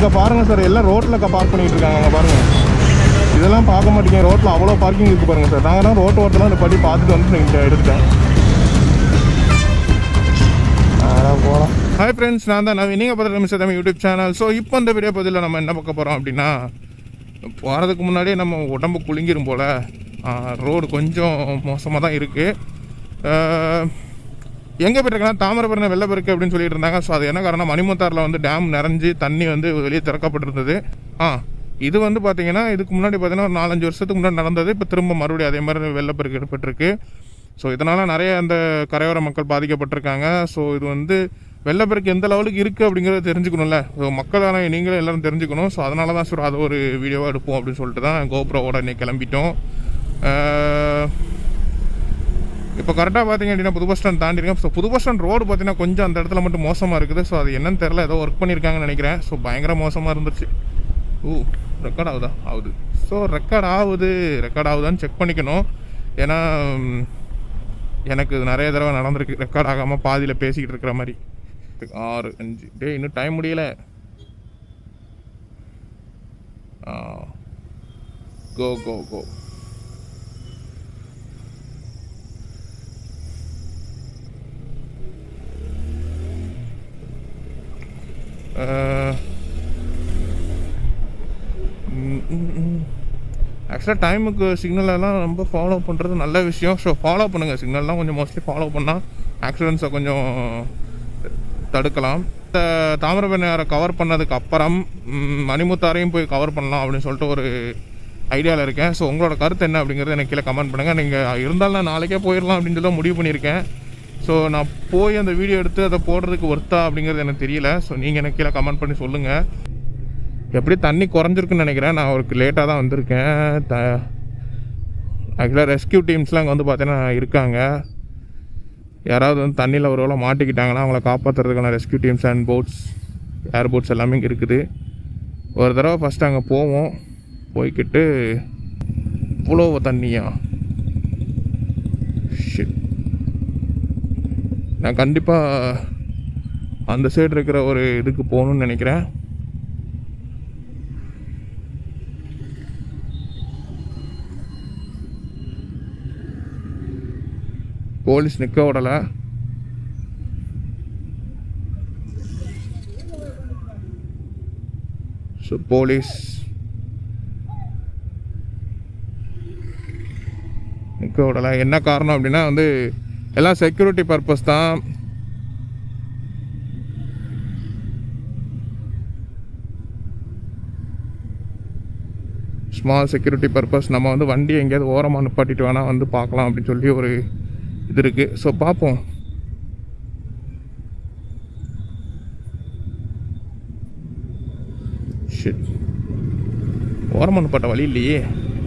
அங்கே பாருங்கள் சார் எல்லாம் ரோட்டில் பார்க் பண்ணிட்டு இருக்காங்க அங்கே பாருங்கள் இதெல்லாம் பார்க்க மாட்டீங்க ரோட்டில் அவ்வளோ பார்க்கிங் இருக்குது பாருங்கள் சார் நாங்கள் தான் ரோட்டு ஓரத்தில் இந்த படி பார்த்துட்டு வந்து நீங்கள் எடுத்துட்டேன் போகலாம் ஹாய் ஃப்ரெண்ட்ஸ் நான் தான் நவீன் நீங்கள் பார்த்துட்டு mister Tamil YouTube channel so இப்போ இந்த வீடியோ பதில் நம்ம என்ன பார்க்க போகிறோம் அப்படின்னா போகிறதுக்கு முன்னாடியே நம்ம உடம்பு குலுங்கிரும் போல் ரோடு கொஞ்சம் மோசமாக தான் இருக்குது எங்கே போயிட்டுருக்கேன்னா தாமிரபரணி வெள்ளப்பெருக்கு அப்படின்னு சொல்லிட்டு இருந்தாங்க ஸோ அது என்ன காரணம் மணிமுத்தாரில் வந்து டேம் நிறைஞ்சு தண்ணி வந்து வெளியே திறக்கப்பட்டிருந்தது ஆ இது வந்து பார்த்தீங்கன்னா இதுக்கு முன்னாடி பார்த்தீங்கன்னா ஒரு நாலஞ்சு வருஷத்துக்கு முன்னாடி நடந்தது இப்போ திரும்ப மறுபடியும் அதே மாதிரி வெள்ளப்பெருக்கு ஏற்பட்டிருக்கு ஸோ இதனால் நிறைய அந்த கரையோர மக்கள் பாதிக்கப்பட்டிருக்காங்க ஸோ இது வந்து வெள்ளப்பெருக்கு எந்த லெவலுக்கு இருக்குது அப்படிங்கிறத தெரிஞ்சுக்கணும்ல ஸோ மக்களான நீங்களும் எல்லாரும் தெரிஞ்சுக்கணும் ஸோ அதனால தான் சார் அதை ஒரு வீடியோவாக எடுப்போம் அப்படின்னு சொல்லிட்டு தான் கோப்ரோவோட இன்னைக்கு கிளம்பிட்டோம் அஹ், இப்போ கரெக்டாக பார்த்தீங்க அப்படின்னா புது பஸ் ஸ்டாண்ட் தாண்டிருக்கேன் ஸோ புது பஸ் ஸ்டாண்ட் ரோடு பார்த்தீங்கன்னா கொஞ்சம் அந்த இடத்துல மட்டும் மோசமாக இருக்குது ஸோ அது என்னன்னு தெரில ஏதோ ஒர்க் பண்ணியிருக்காங்கன்னு நினைக்கிறேன் ஸோ பயங்கர மோசமாக இருந்துச்சு ஓ ரெக்கார்ட் ஆகுதா ஆகுது ஸோ ரெக்கார்ட் ஆகுது ரெக்கார்ட் ஆகுதான்னு செக் பண்ணிக்கணும் ஏன்னா ம், எனக்கு இது நிறைய தடவை நடந்திருக்கு ரெக்கார்ட் ஆகாமல் பாதியில் பேசிக்கிட்டு இருக்கிற மாதிரி ஆறு அஞ்சு டே இன்னும் டைம் முடியல கோ கோ கோ ஆக்சுவலாக டைமுக்கு சிக்னல் எல்லாம் ரொம்ப ஃபாலோ பண்ணுறது நல்ல விஷயம் ஸோ ஃபாலோ பண்ணுங்கள் சிக்னல்லாம் கொஞ்சம் மோஸ்ட்லி ஃபாலோ பண்ணால் ஆக்சிடென்ட்ஸை கொஞ்சம் தடுக்கலாம் இந்த தாமிரபரணியாரை கவர் பண்ணதுக்கு அப்புறம் ம், மணிமுத்தாரையும் போய் கவர் பண்ணலாம் அப்படின்னு சொல்லிட்டு ஒரு ஐடியாவில் இருக்கேன் ஸோ உங்களோட கருத்து என்ன அப்படிங்கிறத எனக்கு கீழே கமெண்ட் பண்ணுங்கள் நீங்கள் இருந்தாலும் நான் நாளைக்கே போயிடலாம் அப்படின்னு சொல்லி முடிவு பண்ணியிருக்கேன் ஸோ நான் போய் அந்த வீடியோ எடுத்து அதை போடுறதுக்கு ஒர்த்தா அப்படிங்கிறது எனக்கு தெரியல ஸோ நீங்கள் எனக்கு கீழே கமெண்ட் பண்ணி சொல்லுங்கள் எப்படி தண்ணி குறைஞ்சிருக்குன்னு நினைக்கிறேன் நான் அவருக்கு லேட்டாக தான் வந்திருக்கேன் த ஆக்சுவலாக ரெஸ்கியூ டீம்ஸ்லாம் அங்கே வந்து பார்த்தீங்கன்னா இருக்காங்க யாராவது வந்து தண்ணியில் ஒரு வேளை மாட்டிக்கிட்டாங்கன்னா அவங்கள காப்பாற்றுறதுக்கான rescue teams and boats air boats எல்லாமே இங்கே இருக்குது ஒரு தடவை ஃபஸ்ட்டு அங்கே போவோம் போய்க்கிட்டு இவ்வளோ தண்ணியா Shit. நான் கண்டிப்பாக அந்த சைடு இருக்கிற ஒரு இதுக்கு போகணும்னு நினைக்கிறேன் போலீஸ் நிற்க விடல ஸோ போலீஸ் நிற்க விடல என்ன காரணம் அப்படின்னா வந்து எல்லாம் செக்யூரிட்டி பர்பஸ் தான் ஸ்மால் செக்யூரிட்டி பர்பஸ் நம்ம வந்து வண்டி எங்கேயாவது ஓரமாக நிப்பாட்டிட்டு வேணால் வந்து பார்க்கலாம் அப்படின்னு சொல்லி ஒரு இது இருக்குது ஸோ பார்ப்போம் ஷிட் ஓரமாக நிப்பாட்ட வழி இல்லையே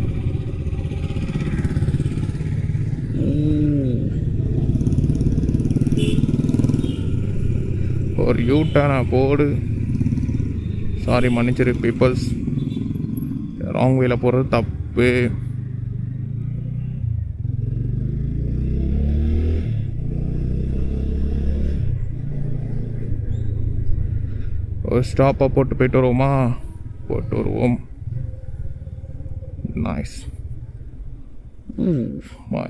ஒரு யூ டர்னா போடு சாரி மன்னிச்சிரு பீப்புள்ஸ் ராங் வேல போகிறது தப்பு ஒரு ஸ்டாப்பாக போட்டு போயிட்டு வருவோமா போட்டு வருவோம் நைஸ் மை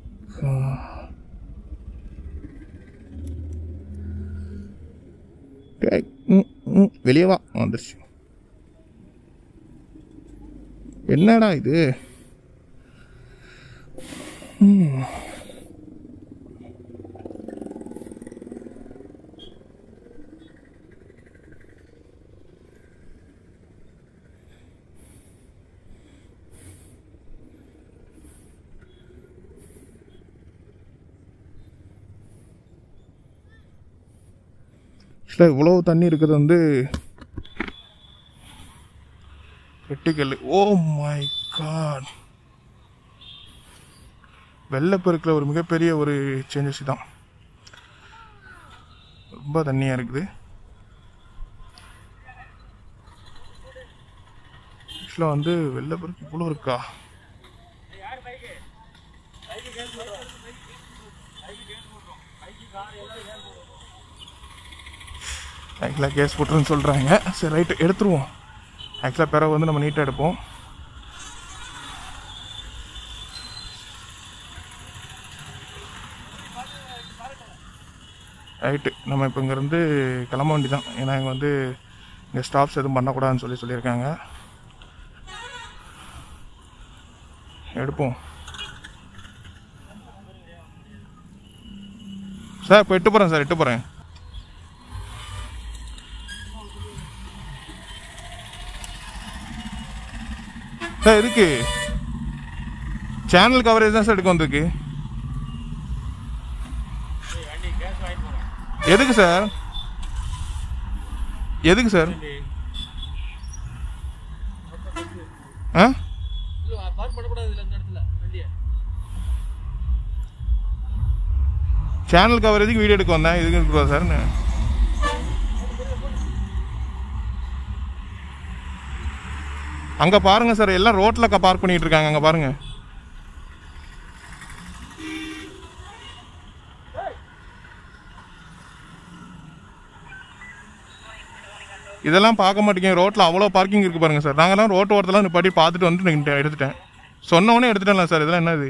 வெளியே வா வந்துருச்சு என்னடா இது ம். ஆக்சுவலாக இவ்வளோ தண்ணி இருக்கிறது வந்து வெட்டுக்கல் ஓ மை காட் வெள்ளப்பெருக்கில் ஒரு மிகப்பெரிய ஒரு சேஞ்சஸ் தான் ரொம்ப தண்ணியாக இருக்குது ஆக்சுவலாக வந்து வெள்ளப்பெருக்கு இவ்வளோ இருக்கா ஆக்சுவலாக கேஸ் போட்டுருன்னு சொல்கிறாங்க சரி ரைட்டு எடுத்துருவோம் ஆக்சுவலாக பிறகு வந்து நம்ம நீட்டாக எடுப்போம் ரைட்டு நம்ம இப்போ இங்கேருந்து கிளம்ப வேண்டி தான் ஏன்னா இங்கே வந்து இங்கே ஸ்டாப்ஸ் எதுவும் பண்ணக்கூடாதுன்னு சொல்லி சொல்லியிருக்காங்க எடுப்போம் சார் இப்போ எட்டு போகிறேன் சார் எட்டு போகிறேன் சார் எதுக்கு சேனல் கவரேஜ் தான் சார் எடுக்க வந்திருக்கு எதுக்கு சார் எதுக்கு சார் ஆ பார்க் பண்ணக்கூடாது இல்லை இந்த இடத்துல வண்டியை சேனல் கவரேஜுக்கு வீடியோ எடுக்க வந்தேன் இதுக்கு இருக்குதா சார் அங்கே பாருங்க சார் எல்லாம் ரோட்டில் பார்க் பண்ணிட்டு இருக்காங்க அங்கே பாருங்க இதெல்லாம் பார்க்க மாட்டேங்க ரோட்டில் அவ்வளோ பார்க்கிங் இருக்கு பாருங்க சார் நாங்களாம் ரோட்டு ஓரத்தில் நிப்பாட்டி பார்த்துட்டு வந்துட்டு நின்னுட்டேன், எடுத்துட்டேன் சொன்ன உடனே எடுத்துட்டேன்ல சார் இதெல்லாம் என்னது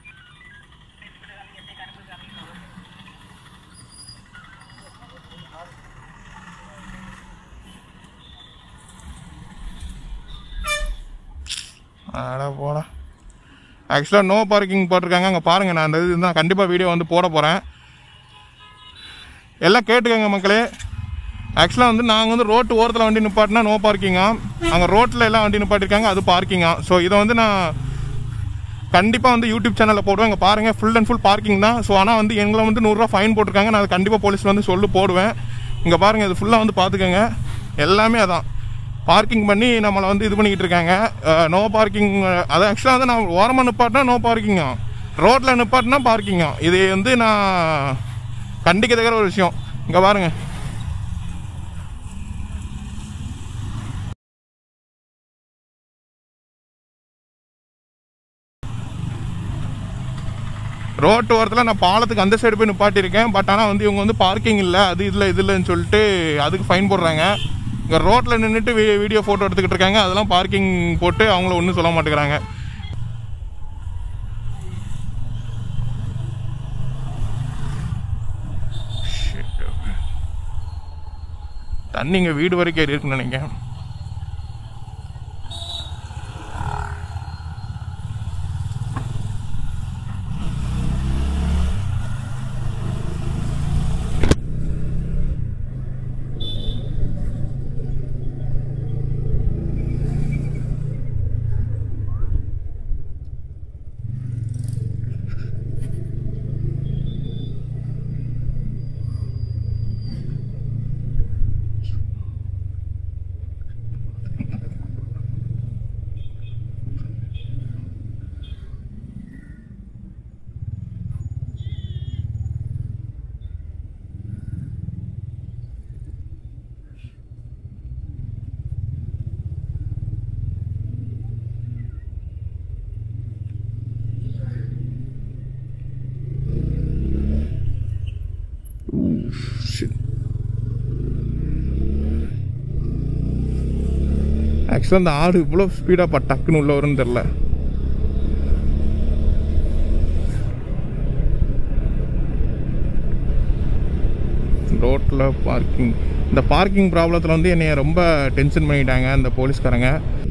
அட போடா ஆக்சுவலாக நோ பார்க்கிங் போட்டிருக்காங்க அங்கே பாருங்கள் நான் அந்த இது தான் கண்டிப்பாக வீடியோ வந்து போட போகிறேன் எல்லாம் கேட்டுக்கோங்க மக்களே ஆக்சுவலாக வந்து நாங்கள் வந்து ரோட்டு ஓரத்தில் வண்டி நிப்பாட்டினா நோ பார்க்கிங்கா அங்கே ரோட்டில் எல்லாம் வண்டி நிப்பாட்டிருக்காங்க அது பார்க்கிங்கா ஸோ இதை வந்து நான் கண்டிப்பாக வந்து யூடியூப் சேனலில் போடுவேன் இங்கே பாருங்கள் ஃபுல் அண்ட் ஃபுல் பார்க்கிங் தான் ஸோ ஆனால் வந்து எங்களை வந்து நூறுரூவா ஃபைன் போட்டிருக்காங்க நான் அது கண்டிப்பாக போலீஸ் வந்து சொல்லு போடுவேன் இங்கே பாருங்கள் இது ஃபுல்லாக வந்து பார்த்துக்கோங்க எல்லாமே அதான் பார்க்கிங் பண்ணி நம்மளை வந்து இது பண்ணிக்கிட்டு இருக்காங்க நோ பார்க்கிங் அது ஆக்சுவலாக வந்து நான் ஓரமாக நிப்பாட்டினா நோ பார்க்கிங்கா ரோட்டில் நிப்பாட்டினா பார்க்கிங்கா இது வந்து நான் கண்டிக்கத்தக்கிற ஒரு விஷயம் இங்கே பாருங்கள் ரோட்டு ஓரத்தில் நான் பாலத்துக்கு அந்த சைடு போய் நிப்பாட்டியிருக்கேன் பட் ஆனால் வந்து இவங்க வந்து பார்க்கிங் இல்லை அது இதில் இது இல்லைன்னு சொல்லிட்டு அதுக்கு ஃபைன் போடுறாங்க இங்கே ரோட்டில் நின்றுட்டு வீடியோ ஃபோட்டோ எடுத்துக்கிட்டு இருக்காங்க அதெல்லாம் பார்க்கிங் போட்டு அவங்கள ஒன்றும் சொல்ல மாட்டேங்கிறாங்க தண்ணி இங்கே வீடு வரைக்கும் ஏறி இருக்குன்னு நினைக்கிறேன் ஆக்சுவலாக அந்த ஆடு இவ்வளோ ஸ்பீடாக டக்குன்னு உள்ள வரும்னு தெரில ரோட்டில் பார்க்கிங் இந்த பார்க்கிங் ப்ராப்ளத்தில் வந்து என்னைய ரொம்ப டென்ஷன் பண்ணிட்டாங்க இந்த போலீஸ்காரங்க